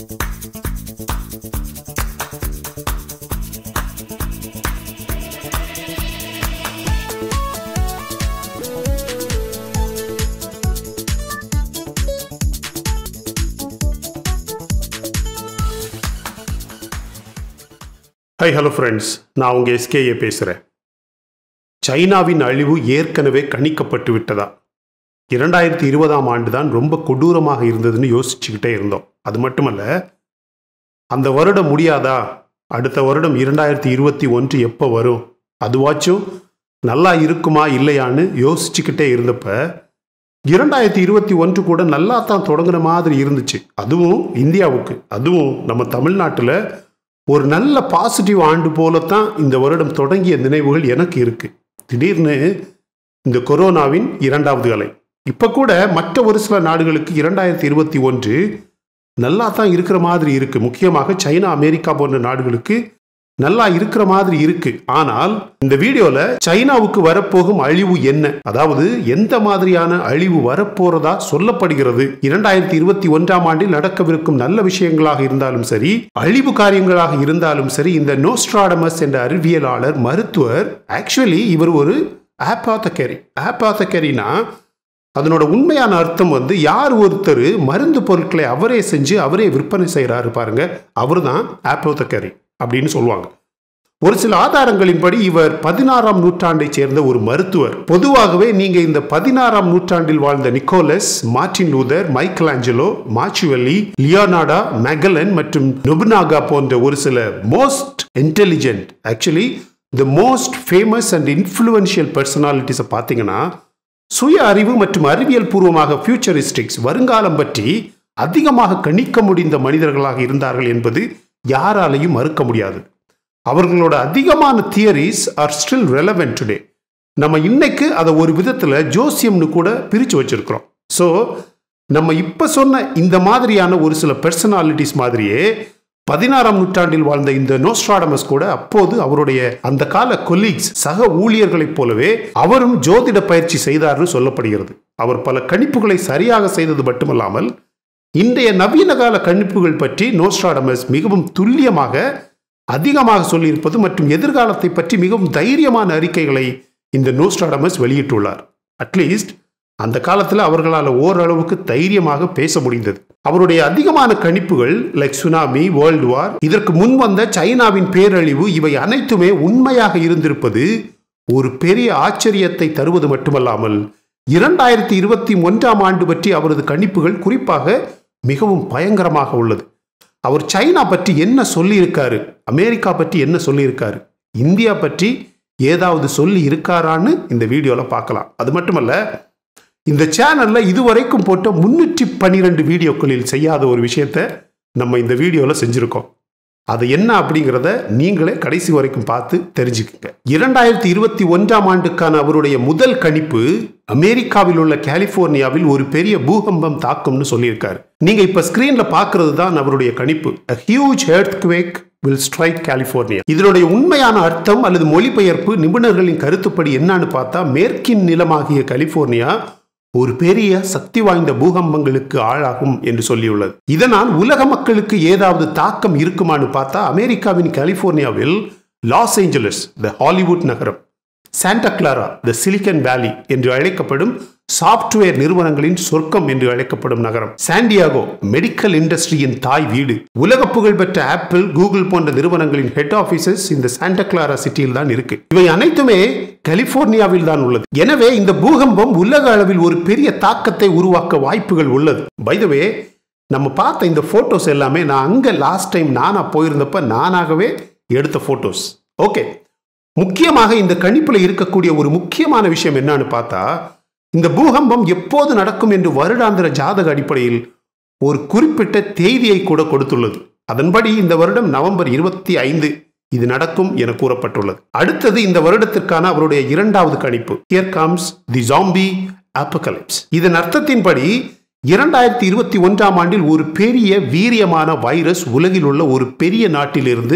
High hello friends நான் உங்கள் SKA பேசுகிறேன் சைனாவின் அழிவு ஏற்கனவே கணிக்கப்பட்டு விட்டதா இரண்டாயிரத்தி இருபதாம் ஆண்டு தான் ரொம்ப கொடூரமாக இருந்ததுன்னு யோசிச்சுக்கிட்டே இருந்தோம் அது மட்டுமல்ல அந்த வருடம் முடியாதா அடுத்த வருடம் இரண்டாயிரத்தி இருபத்தி ஒன்று எப்போ வரும் அதுவாச்சும் நல்லா இருக்குமா இல்லையான்னு யோசிச்சுக்கிட்டே இருந்தப்ப இரண்டாயிரத்தி இருபத்தி ஒன்று கூட நல்லா தான் தொடங்குன மாதிரி இருந்துச்சு அதுவும் இந்தியாவுக்கு அதுவும் நம்ம தமிழ்நாட்டில் ஒரு நல்ல பாசிட்டிவ் ஆண்டு போலத்தான் இந்த வருடம் தொடங்கிய நினைவுகள் எனக்கு இருக்கு திடீர்னு இந்த கொரோனாவின் இரண்டாவது அலை இப்போ கூட மற்ற ஒரு சில நாடுகளுக்கு இரண்டாயிரத்தி இருபத்தி ஒன்று நல்லா தான் இருக்கிற மாதிரி இருக்கு முக்கியமாக சைனா அமெரிக்கா போன்ற நாடுகளுக்கு நல்லா இருக்கிற மாதிரி இருக்கு ஆனால் இந்த வீடியோல சைனாவுக்கு வரப்போகும் அழிவு என்ன அதாவது எந்த மாதிரியான அழிவு வரப்போறதா சொல்லப்படுகிறது இரண்டாயிரத்தி இருபத்தி ஒன்றாம் ஆண்டில் நடக்கவிருக்கும் நல்ல விஷயங்களாக இருந்தாலும் சரி அழிவு காரியங்களாக இருந்தாலும் சரி இந்த நோஸ்ட்ராடமஸ் என்ற அறிவியலாளர் மருத்துவர் ஆக்சுவலி இவர் ஒரு ஆப்பாத்தக்கரி ஆப்பாத்தக்கரினா அதனோட உண்மையான அர்த்தம் வந்து யார் ஒருத்தர் மருந்து பொருட்களை அவரே செஞ்சு அவரே விற்பனை செய்கிறாரு பாருங்க அவர் தான் ஆப்போத்தக்கரி அப்படின்னு சொல்லுவாங்க ஒரு சில ஆதாரங்களின்படி இவர் பதினாறாம் நூற்றாண்டைச் சேர்ந்த ஒரு மருத்துவர் பொதுவாகவே நீங்க இந்த பதினாறாம் நூற்றாண்டில் வாழ்ந்த Nicholas Martin Luther Michelangelo Machiavelli Leonardo Magellan மற்றும் நொபுனாகா போன்ற ஒரு சில most intelligent actually the most famous and influential பர்சனாலிட்டிஸை பார்த்தீங்கன்னா சுய அறிவு மற்றும் அறிவியல் பூர்வமாக ஃபியூச்சரிஸ்டிக்ஸ் வருங்காலம் பற்றி அதிகமாக கணிக்க முடிந்த மனிதர்களாக இருந்தார்கள் என்பது யாராலையும் மறுக்க முடியாது அவர்களோட அதிகமான theories are still relevant today நம்ம இன்னைக்கு அதை ஒரு விதத்தில் ஜோசியம்னு கூட பிரித்து வச்சிருக்கிறோம் ஸோ நம்ம இப்போ சொன்ன இந்த மாதிரியான ஒரு சில பர்சனாலிட்டிஸ் மாதிரியே பதினாறாம் நூற்றாண்டில் வாழ்ந்த இந்த நோஸ்ட்ராடமஸ் கூட அப்போது அவருடைய அந்த கால கொலீக்ஸ் சக ஊழியர்களைப் போலவே அவரும் ஜோதிட பயிற்சி செய்தார்னு சொல்லப்படுகிறது அவர் பல கணிப்புகளை சரியாக செய்தது மட்டுமல்லாமல் இன்றைய நவீன கால கணிப்புகள் பற்றி நோஸ்ட்ராடமஸ் மிகவும் துல்லியமாக அதிகமாக சொல்லியிருப்பது மற்றும் எதிர்காலத்தை பற்றி மிகவும் தைரியமான அறிக்கைகளை இந்த நோஸ்ட்ராடமஸ் வெளியிட்டுள்ளார் அட்லீஸ்ட் அந்த காலத்தில் அவர்களால் ஓரளவுக்கு தைரியமாக பேச முடிந்தது அவருடைய அதிகமான கணிப்புகள் லைக் சுனாமி வேர்ல்டு வார் இதற்கு முன் வந்த சைனாவின் பேரழிவு இவை அனைத்துமே உண்மையாக இருந்திருப்பது ஒரு பெரிய ஆச்சரியத்தை தருவது மட்டுமல்லாமல் இரண்டாயிரத்தி இருபத்தி ஒன்றாம் ஆண்டு பற்றி அவரது கணிப்புகள் குறிப்பாக மிகவும் பயங்கரமாக உள்ளது அவர் சைனா பற்றி என்ன சொல்லியிருக்காரு அமெரிக்கா பற்றி என்ன சொல்லியிருக்காரு இந்தியா பற்றி ஏதாவது சொல்லி இருக்காரான்னு இந்த வீடியோவில் பார்க்கலாம் அது மட்டுமல்ல இந்த சேனலில் இதுவரைக்கும் போட்ட முன்னூற்றி பன்னிரெண்டு வீடியோக்களில் செய்யாத ஒரு விஷயத்த நம்ம இந்த வீடியோவில் செஞ்சுருக்கோம் அது என்ன அப்படிங்கிறத நீங்களே கடைசி வரைக்கும் பார்த்து தெரிஞ்சுக்குங்க இரண்டாயிரத்தி இருபத்தி ஒன்றாம் ஆண்டுக்கான அவருடைய முதல் கணிப்பு அமெரிக்காவில் உள்ள கலிபோர்னியாவில் ஒரு பெரிய பூகம்பம் தாக்கும்னு சொல்லியிருக்காரு நீங்க இப்ப ஸ்கிரீன்ல பாக்குறது தான் அவருடைய கணிப்பு a huge earthquake will strike California இதனுடைய உண்மையான அர்த்தம் அல்லது மொழிபெயர்ப்பு நிபுணர்களின் கருத்துப்படி என்னன்னு பார்த்தா மேற்கின் நிலமாகிய கலிபோர்னியா ஒரு பெரிய சக்தி வாய்ந்த பூகம்பங்களுக்கு ஆளாகும் என்று சொல்லியுள்ளது இதனால் உலக மக்களுக்கு ஏதாவது தாக்கம் இருக்குமான்னு பார்த்தா அமெரிக்காவின் கலிபோர்னியாவில் லாஸ் ஏஞ்சலஸ் த ஹாலிவுட் நகரம் Santa Clara the Silicon Valley என்று அழைக்கப்படும் சாப்ட்வேர் நிறுவனங்களின் சொர்க்கம் என்று அழைக்கப்படும் நகரம் சாண்டியாகோ மெடிக்கல் இண்டஸ்ட்ரியின் தாய் வீடு உலக புகழ்பெற்ற ஆப்பிள் கூகுள் போன்ற நிறுவனங்களின் ஹெட் ஆபீசஸ் இந்த சாண்டா கிளாரா சிட்டியில் தான் இருக்கு இவை அனைத்துமே கலிபோர்னியாவில் தான் உள்ளது எனவே இந்த பூகம்பம் உலக அளவில் ஒரு பெரிய தாக்கத்தை உருவாக்க வாய்ப்புகள் உள்ளது பைதவே நம்ம பார்த்த இந்த போட்டோஸ் எல்லாமே நான் அங்க லாஸ்ட் டைம் நானா போயிருந்தப்ப நானாகவே எடுத்த போட்டோஸ் ஓகே முக்கியமாக இந்த கணிப்பில் இருக்கக்கூடிய ஒரு முக்கியமான விஷயம் என்னன்னு பார்த்தா இந்த பூகம்பம் எப்போது நடக்கும் என்று வருடாந்திர ஜாதக அடிப்படையில் ஒரு குறிப்பிட்ட தேதியை கூட கொடுத்துள்ளது அதன்படி இந்த வருடம் நவம்பர் இருபத்தி ஐந்து இது நடக்கும் என கூறப்பட்டுள்ளது அடுத்தது இந்த வருடத்திற்கான அவருடைய இரண்டாவது கணிப்பு here comes the zombie apocalypse இதன் அர்த்தத்தின்படி இரண்டாயிரத்தி இருபத்தி ஒன்றாம் ஆண்டில் ஒரு பெரிய வீரியமான வைரஸ் உலகில் உள்ள ஒரு பெரிய நாட்டிலிருந்து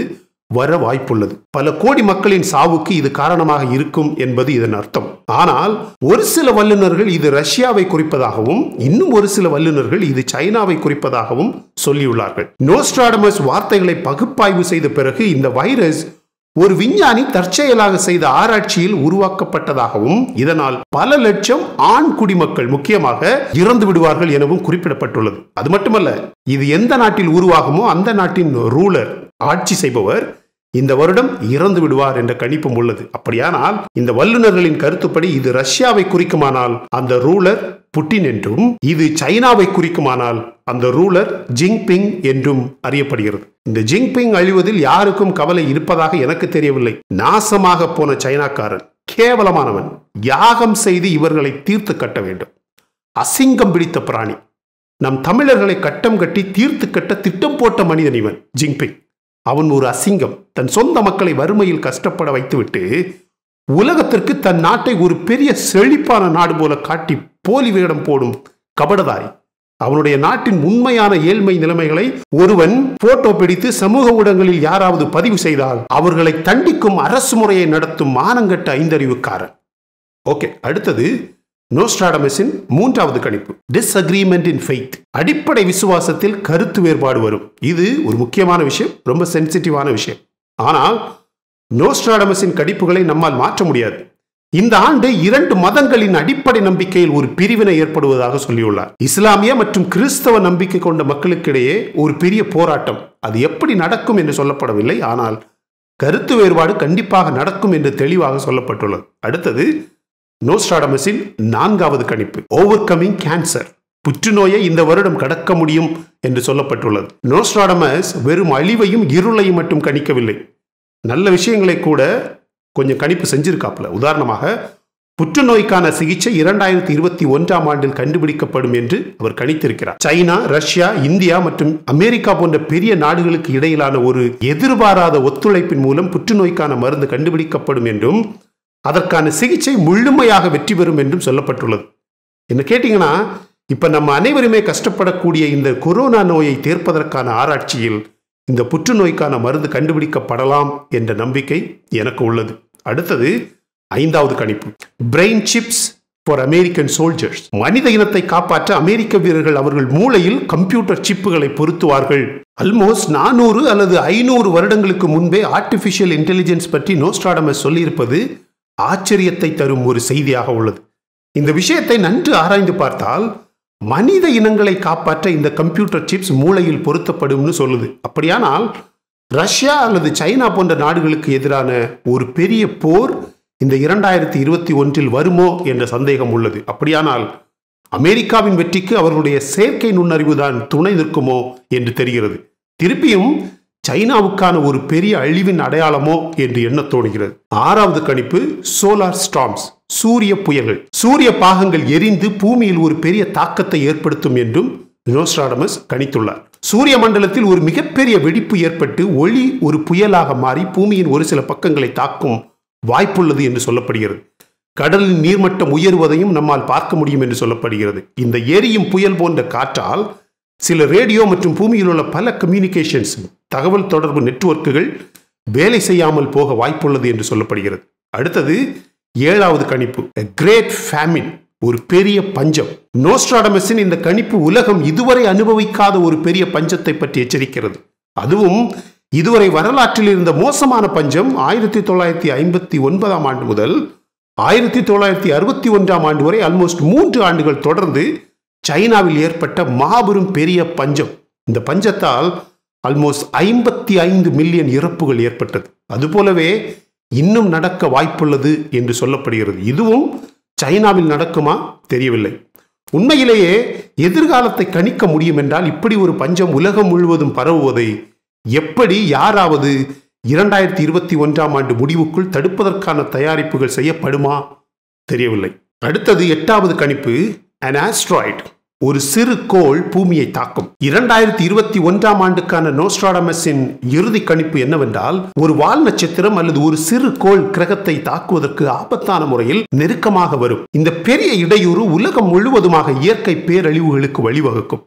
வர வாய்ப்புள்ளது பல கோடி மக்களின் சாவுக்கு இது காரணமாக இருக்கும் என்பது இதன் அர்த்தம் ஆனால் ஒரு சில வல்லுநர்கள் இது ரஷ்யாவை குறிப்பதாகவும் இன்னும் ஒரு சில வல்லுநர்கள் இது சைனாவை குறிப்பதாகவும் சொல்லியுள்ளார்கள் நோஸ்ட்ராடமஸ் வார்த்தைகளை பகுப்பாய்வு செய்த பிறகு இந்த வைரஸ் ஒரு விஞ்ஞானி தற்செயலாக செய்த ஆராய்ச்சியில் உருவாக்கப்பட்டதாகவும் இதனால் பல லட்சம் ஆண் குடிமக்கள் முக்கியமாக இறந்து விடுவார்கள் எனவும் குறிப்பிடப்பட்டுள்ளது அது மட்டுமல்ல இது எந்த நாட்டில் உருவாகுமோ அந்த நாட்டின் ரூலர் ஆட்சி செய்பவர் இந்த வருடம் இறந்து விடுவார் என்ற கணிப்பும் உள்ளது அப்படியானால் இந்த வல்லுநர்களின் கருத்துப்படி இது ரஷ்யாவை குறிக்குமானால் அந்த ரூலர் புட்டின் என்றும் இது சைனாவை குறிக்குமானால் அந்த ரூலர் ஜிங்பிங் என்றும் அறியப்படுகிறது இந்த ஜிங்பிங் அழிவதில் யாருக்கும் கவலை இருப்பதாக எனக்கு தெரியவில்லை நாசமாக போன சைனாக்காரன் கேவலமானவன் யாகம் செய்து இவர்களை தீர்த்து கட்ட வேண்டும் அசிங்கம் பிடித்த பிராணி நம் தமிழர்களை கட்டம் கட்டி தீர்த்து கட்ட திட்டம் போட்ட மனிதன் இவன் ஜிங்பிங் அவன் ஒரு அசிங்கம் தன் சொந்த மக்களை வறுமையில் கஷ்டப்பட வைத்துவிட்டு உலகத்திற்கு தன் நாட்டை ஒரு பெரிய செழிப்பான நாடு போல காட்டி போலி வேடம் போடும் கபடதாரி அவனுடைய நாட்டின் உண்மையான ஏழ்மை நிலைமைகளை ஒருவன் போட்டோ பிடித்து சமூக ஊடகங்களில் யாராவது பதிவு செய்தால் அவர்களை தண்டிக்கும் அரசு முறையை நடத்தும் மானங்கட்ட ஐந்தறிவுக்காரன் ஓகே அடுத்தது நோஸ்ட்ராடமஸின் மூன்றாவது கணிப்பு டிஸ்அக்ரிமெண்ட் இன் ஃபெய்த் அடிப்படை விசுவாசத்தில் கருத்து வேறுபாடு வரும் இது ஒரு முக்கியமான விஷயம் ரொம்ப சென்சிட்டிவான விஷயம் ஆனால் நோஸ்ட்ராடமஸின் கணிப்புகளை நம்மால் மாற்ற முடியாது இந்த ஆண்டு இரண்டு மதங்களின் அடிப்படை நம்பிக்கையில் ஒரு பிரிவினை ஏற்படுவதாக சொல்லியுள்ளார் இஸ்லாமிய மற்றும் கிறிஸ்தவ நம்பிக்கை கொண்ட மக்களுக்கிடையே ஒரு பெரிய போராட்டம் அது எப்படி நடக்கும் என்று சொல்லப்படவில்லை ஆனால் கருத்து வேறுபாடு கண்டிப்பாக நடக்கும் என்று தெளிவாக சொல்லப்பட்டுள்ளது அடுத்தது நோஸ்ட்ராடமஸின் நான்காவது கணிப்பு ஓவர் கமிங் கேன்சர் புற்றுநோயை இந்த வருடம் கடக்க முடியும் என்று சொல்லப்பட்டுள்ளது நோஸ்ட்ராடமஸ் வெறும் அழிவையும் இருளையும் மட்டும் கணிக்கவில்லை நல்ல விஷயங்களை கூட கொஞ்சம் கணிப்பு செஞ்சிருக்காப்புல உதாரணமாக புற்றுநோய்க்கான சிகிச்சை இரண்டாயிரத்தி இருபத்தி ஒன்றாம் ஆண்டில் கண்டுபிடிக்கப்படும் என்று அவர் கணித்திருக்கிறார் சைனா ரஷ்யா இந்தியா மற்றும் அமெரிக்கா போன்ற பெரிய நாடுகளுக்கு இடையிலான ஒரு எதிர்பாராத ஒத்துழைப்பின் மூலம் புற்றுநோய்க்கான மருந்து கண்டுபிடிக்கப்படும் என்றும் அதற்கான சிகிச்சை முழுமையாக வெற்றி பெறும் என்றும் சொல்லப்பட்டுள்ளது என்ன கேட்டீங்கன்னா இப்ப நம்ம அனைவருமே கஷ்டப்படக்கூடிய இந்த கொரோனா நோயை தீர்ப்பதற்கான ஆராய்ச்சியில் இந்த புற்றுநோய்க்கான மருந்து கண்டுபிடிக்கப்படலாம் என்ற நம்பிக்கை எனக்கு உள்ளது அடுத்தது ஐந்தாவது கணிப்பு brain chips for American soldiers மனித இனத்தை காப்பாற்ற அமெரிக்க வீரர்கள் அவர்கள் மூளையில் கம்ப்யூட்டர் சிப்புகளை பொருத்துவார்கள் அல்மோஸ்ட் நானூறு அல்லது ஐநூறு வருடங்களுக்கு முன்பே ஆர்டிபிஷியல் இன்டெலிஜென்ஸ் பற்றி நோஸ்ட்ராடமஸ் சொல்லியிருப்பது ஆச்சரியத்தை தரும் ஒரு செய்தியாக உள்ளது இந்த விஷயத்தை நன்கு ஆராய்ந்து பார்த்தால் மனித இனங்களை காப்பாற்ற இந்த கம்ப்யூட்டர் சிப்ஸ் மூளையில் பொருத்தப்படும்னு சொல்லுது அப்படியானால் ரஷ்யா அல்லது சைனா போன்ற நாடுகளுக்கு எதிரான ஒரு பெரிய போர் இந்த இரண்டாயிரத்தி இருபத்தி ஒன்றில் வருமோ என்ற சந்தேகம் உள்ளது அப்படியானால் அமெரிக்காவின் வெற்றிக்கு அவர்களுடைய செயற்கை நுண்ணறிவு தான் துணை நிற்குமோ என்று தெரிகிறது திருப்பியும் சைனாவுக்கான ஒரு பெரிய அழிவின் அடையாளமோ என்று எண்ணத் தோணுகிறது ஆறாவது கணிப்பு சோலார் ஸ்டாம்ஸ் சூரிய புயல்கள் சூரிய பாகங்கள் எரிந்து பூமியில் ஒரு பெரிய தாக்கத்தை ஏற்படுத்தும் என்றும் நோஸ்ட்ராடமஸ் கணித்துள்ளார் சூரிய மண்டலத்தில் ஒரு மிகப்பெரிய வெடிப்பு ஏற்பட்டு ஒளி ஒரு புயலாக மாறி பூமியின் ஒரு சில பக்கங்களை தாக்கும் வாய்ப்புள்ளது என்று சொல்லப்படுகிறது கடலின் நீர்மட்டம் உயர்வதையும் நம்மால் பார்க்க முடியும் என்று சொல்லப்படுகிறது இந்த எரியும் புயல் போன்ற காற்றால் சில ரேடியோ மற்றும் பூமியில் உள்ள பல கம்யூனிகேஷன்ஸ் தகவல் தொடர்பு நெட்வொர்க்குகள் வேலை செய்யாமல் போக வாய்ப்புள்ளது என்று சொல்லப்படுகிறது அடுத்தது ஏழாவது கணிப்பு கிரேட் ஃபேமின் ஒரு பெரிய பஞ்சம் நோஸ்ட்ராடமஸின் இந்த கணிப்பு உலகம் இதுவரை அனுபவிக்காத ஒரு பெரிய பஞ்சத்தை பற்றி எச்சரிக்கிறது அதுவும் இதுவரை வரலாற்றில் இருந்த மோசமான பஞ்சம் ஆயிரத்தி தொள்ளாயிரத்தி ஐம்பத்தி ஒன்பதாம் ஆண்டு முதல் ஆயிரத்தி தொள்ளாயிரத்தி அறுபத்தி ஒன்றாம் ஆண்டு வரை ஆல்மோஸ்ட் மூன்று ஆண்டுகள் தொடர்ந்து சைனாவில் ஏற்பட்ட மாபெரும் பெரிய பஞ்சம் இந்த பஞ்சத்தால் ஆல்மோஸ்ட் ஐம்பத்தி ஐந்து மில்லியன் இறப்புகள் ஏற்பட்டது அதுபோலவே இன்னும் நடக்க வாய்ப்புள்ளது என்று சொல்லப்படுகிறது இதுவும் சைனாவில் நடக்குமா தெரியவில்லை உண்மையிலேயே எதிர்காலத்தை கணிக்க முடியும் என்றால் இப்படி ஒரு பஞ்சம் உலகம் முழுவதும் பரவுவதை எப்படி யாராவது இரண்டாயிரத்தி இருபத்தி ஒன்றாம் ஆண்டு முடிவுக்குள் தடுப்பதற்கான தயாரிப்புகள் செய்யப்படுமா தெரியவில்லை அடுத்தது எட்டாவது கணிப்பு an asteroid ஒரு சிறு கோள் பூமியை தாக்கும் இரண்டாயிரத்தி இருபத்தி ஒன்றாம் ஆண்டுக்கான நோஸ்ட்ராடமஸின் இறுதி கணிப்பு என்னவென்றால் ஒரு வால் நட்சத்திரம் அல்லது ஒரு சிறு கோள் கிரகத்தை தாக்குவதற்கு ஆபத்தான முறையில் நெருக்கமாக வரும் இந்த பெரிய இடையூறு உலகம் முழுவதுமாக இயற்கை பேரழிவுகளுக்கு வழிவகுக்கும்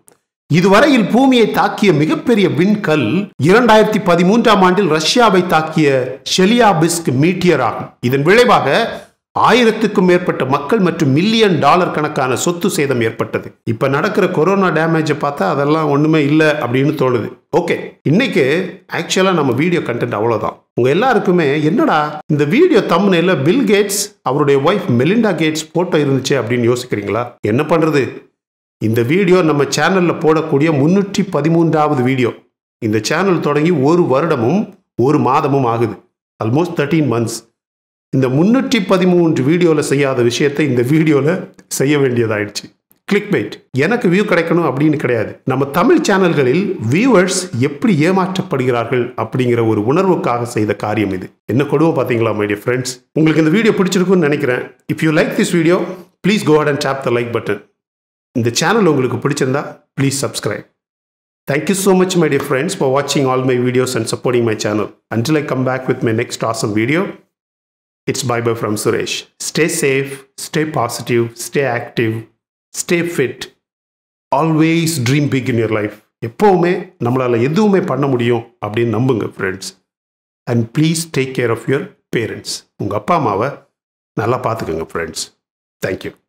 இதுவரையில் பூமியை தாக்கிய மிகப்பெரிய விண்கல் இரண்டாயிரத்தி பதிமூன்றாம் ஆண்டில் ரஷ்யாவை தாக்கிய ஷெலியாபிஸ்க் மீட்டியர் ஆகும் இதன் விளைவாக ஆயிரத்துக்கும் மேற்பட்ட மக்கள் மற்றும் மில்லியன் டாலர் கணக்கான சொத்து சேதம் ஏற்பட்டது இப்ப நடக்கிற கொரோனா டேமேஜை பார்த்தா அதெல்லாம் ஒண்ணுமே இல்லை அப்படின்னு தோணுது ஓகே இன்னைக்கு ஆக்சுவலா நம்ம வீடியோ கண்டென்ட் அவ்வளவுதான் உங்க எல்லாருக்குமே என்னடா இந்த வீடியோ தம்னையில பில் கேட்ஸ் அவருடைய ஒய்ஃப் மெலிண்டா கேட்ஸ் போட்டோ இருந்துச்சு அப்படின்னு யோசிக்கிறீங்களா என்ன பண்றது இந்த வீடியோ நம்ம சேனல்ல போடக்கூடிய முன்னூற்றி பதிமூன்றாவது வீடியோ இந்த சேனல் தொடங்கி ஒரு வருடமும் ஒரு மாதமும் ஆகுது ஆல்மோஸ்ட் தேர்ட்டீன் மந்த்ஸ் இந்த முன்னூற்றி பதிமூன்று வீடியோவில் செய்யாத விஷயத்தை இந்த வீடியோவில் செய்ய வேண்டியதாயிடுச்சு கிளிக் பைட் எனக்கு வியூ கிடைக்கணும் அப்படின்னு கிடையாது நம்ம தமிழ் சேனல்களில் வியூவர்ஸ் எப்படி ஏமாற்றப்படுகிறார்கள் அப்படிங்கிற ஒரு உணர்வுக்காக செய்த காரியம் இது என்ன கொடுமை பார்த்தீங்களா மை டியர் ஃப்ரெண்ட்ஸ் உங்களுக்கு இந்த வீடியோ பிடிச்சிருக்குன்னு நினைக்கிறேன் if you like this video please go and tap the like button இந்த சேனல் உங்களுக்கு பிடிச்சிருந்தா please subscribe Thank you so much, my dear friends, for watching all my videos and supporting my channel. Until I come back with my next awesome video, it's bye bye from Suresh. Stay safe, stay positive, stay active, stay fit. Always dream big in your life. எப்போவுமே நம்மளால் எதுவுமே பண்ண முடியும் அப்படின்னு நம்புங்க friends and please take care of your parents உங்கள் அப்பா அம்மாவை நல்லா பார்த்துக்கோங்க ஃப்ரெண்ட்ஸ் தேங்க்யூ